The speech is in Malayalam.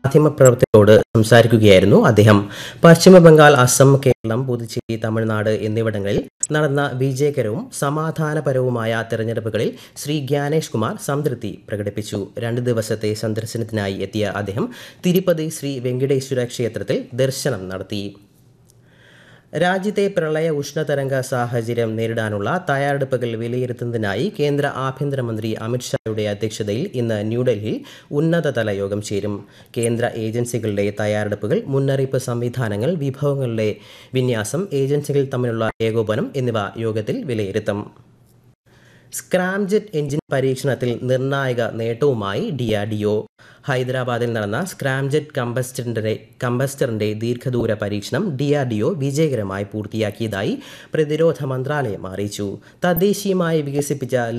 മാധ്യമപ്രവർത്തകരോട് സംസാരിക്കുകയായിരുന്നു അദ്ദേഹം പശ്ചിമബംഗാൾ അസം കേരളം പുതുച്ചേരി തമിഴ്നാട് എന്നിവിടങ്ങളിൽ നടന്ന വിജയകരവും സമാധാനപരവുമായ തെരഞ്ഞെടുപ്പുകളിൽ ശ്രീ ജ്ഞാനേഷ് കുമാർ സംതൃപ്തി പ്രകടിപ്പിച്ചു രണ്ട് ദിവസത്തെ സന്ദർശനത്തിനായി എത്തിയ അദ്ദേഹം തിരുപ്പതി ശ്രീ വെങ്കടേശ്വര ക്ഷേത്രത്തിൽ ദർശനം നടത്തി രാജ്യത്തെ പ്രളയ ഉഷ്ണതരംഗ സാഹചര്യം നേരിടാനുള്ള തയ്യാറെടുപ്പുകൾ വിലയിരുത്തുന്നതിനായി കേന്ദ്ര ആഭ്യന്തരമന്ത്രി അമിത്ഷായുടെ അധ്യക്ഷതയിൽ ഇന്ന് ന്യൂഡൽഹിയിൽ ഉന്നതതല യോഗം ചേരും കേന്ദ്ര ഏജൻസികളുടെ തയ്യാറെടുപ്പുകൾ മുന്നറിയിപ്പ് സംവിധാനങ്ങൾ വിഭവങ്ങളുടെ വിന്യാസം ഏജൻസികൾ തമ്മിലുള്ള ഏകോപനം എന്നിവ യോഗത്തിൽ വിലയിരുത്തും സ്ക്രാംജെറ്റ് എഞ്ചിൻ പരീക്ഷണത്തിൽ നിർണായക നേട്ടവുമായി ഡിആർഡിഒ ഹൈദരാബാദിൽ നടന്ന സ്ക്രാംജെറ്റ് കമ്പസ്റ്ററിന്റെ കമ്പസ്റ്ററിന്റെ ദീർഘദൂര പരീക്ഷണം ഡിആർഡിഒ വിജയകരമായി പൂർത്തിയാക്കിയതായി പ്രതിരോധ മന്ത്രാലയം അറിയിച്ചു തദ്ദേശീയമായി വികസിപ്പിച്ച